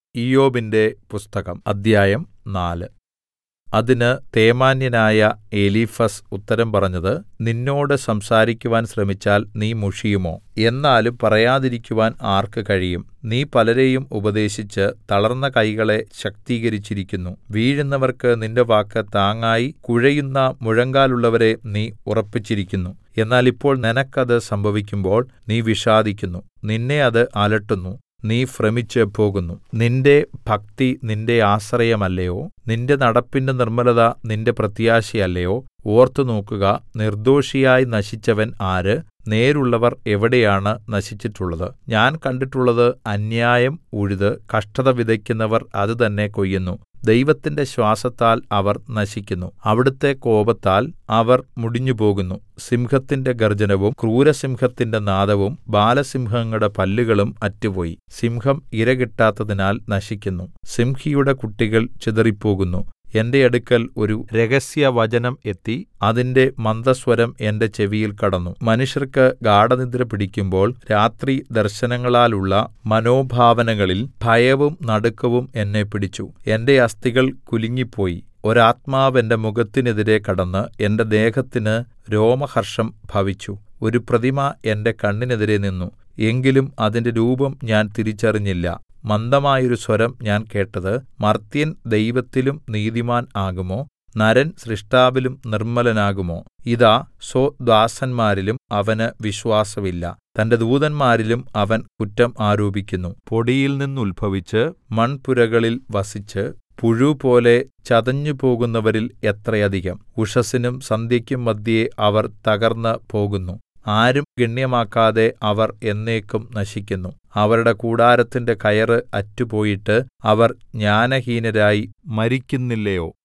ഇയ്യോബിന്റെ പുസ്തകം അദ്ധ്യായം നാല് അതിന് തേമാന്യനായ എലീഫസ് ഉത്തരം പറഞ്ഞത് നിന്നോട് സംസാരിക്കുവാൻ ശ്രമിച്ചാൽ നീ മുഷിയുമോ എന്നാലും പറയാതിരിക്കുവാൻ ആർക്ക് കഴിയും നീ പലരെയും ഉപദേശിച്ച് തളർന്ന കൈകളെ ശക്തീകരിച്ചിരിക്കുന്നു വീഴുന്നവർക്ക് നിന്റെ വാക്ക് താങ്ങായി കുഴയുന്ന മുഴങ്കാലുള്ളവരെ നീ ഉറപ്പിച്ചിരിക്കുന്നു എന്നാൽ ഇപ്പോൾ നിനക്കത് സംഭവിക്കുമ്പോൾ നീ വിഷാദിക്കുന്നു നിന്നെ അത് അലട്ടുന്നു നീ ഭ്രമിച്ച് പോകുന്നു നിന്റെ ഭക്തി നിന്റെ ആശ്രയമല്ലയോ നിന്റെ നടപ്പിന്റെ നിർമ്മലത നിന്റെ പ്രത്യാശയല്ലയോ ഓർത്തുനോക്കുക നിർദ്ദോഷിയായി നശിച്ചവൻ ആര് നേരുള്ളവർ എവിടെയാണ് നശിച്ചിട്ടുള്ളത് ഞാൻ കണ്ടിട്ടുള്ളത് അന്യായം ഉഴുത് കഷ്ടത വിതയ്ക്കുന്നവർ അത് തന്നെ കൊയ്യുന്നു ദൈവത്തിന്റെ ശ്വാസത്താൽ അവർ നശിക്കുന്നു അവിടുത്തെ കോപത്താൽ അവർ മുടിഞ്ഞുപോകുന്നു സിംഹത്തിന്റെ ഗർജ്ജനവും ക്രൂരസിംഹത്തിന്റെ നാദവും ബാലസിംഹങ്ങളുടെ പല്ലുകളും അറ്റുപോയി സിംഹം ഇര കിട്ടാത്തതിനാൽ നശിക്കുന്നു സിംഹിയുടെ കുട്ടികൾ ചിതറിപ്പോകുന്നു എന്റെ അടുക്കൽ ഒരു രഹസ്യവചനം എത്തി അതിന്റെ മന്ദസ്വരം എന്റെ ചെവിയിൽ കടന്നു മനുഷ്യർക്ക് ഗാഢനിദ്ര പിടിക്കുമ്പോൾ രാത്രി ദർശനങ്ങളാലുള്ള മനോഭാവനകളിൽ ഭയവും നടുക്കവും എന്നെ പിടിച്ചു എന്റെ അസ്ഥികൾ കുലുങ്ങിപ്പോയി ഒരാത്മാവ് എന്റെ മുഖത്തിനെതിരെ കടന്ന് എന്റെ ദേഹത്തിന് രോമഹർഷം ഭവിച്ചു ഒരു പ്രതിമ എന്റെ കണ്ണിനെതിരെ നിന്നു എങ്കിലും അതിന്റെ രൂപം ഞാൻ തിരിച്ചറിഞ്ഞില്ല മന്ദമായൊരു സ്വരം ഞാൻ കേട്ടത് മർത്യൻ ദൈവത്തിലും നീതിമാൻ ആകുമോ നരൻ സൃഷ്ടാവിലും നിർമ്മലനാകുമോ ഇതാ സ്വദാസന്മാരിലും അവന് വിശ്വാസമില്ല തന്റെ ദൂതന്മാരിലും അവൻ കുറ്റം ആരോപിക്കുന്നു പൊടിയിൽ നിന്നുത്ഭവിച്ച് മൺപുരകളിൽ വസിച്ച് പുഴുപോലെ ചതഞ്ഞുപോകുന്നവരിൽ എത്രയധികം ഉഷസ്സിനും സന്ധ്യയ്ക്കും മദ്ധ്യേ അവർ തകർന്ന് പോകുന്നു ആരും ഗണ്യമാക്കാതെ അവർ എന്നേക്കും നശിക്കുന്നു അവരുടെ കൂടാരത്തിന്റെ കയറ് അറ്റുപോയിട്ട് അവർ ജ്ഞാനഹീനരായി മരിക്കുന്നില്ലയോ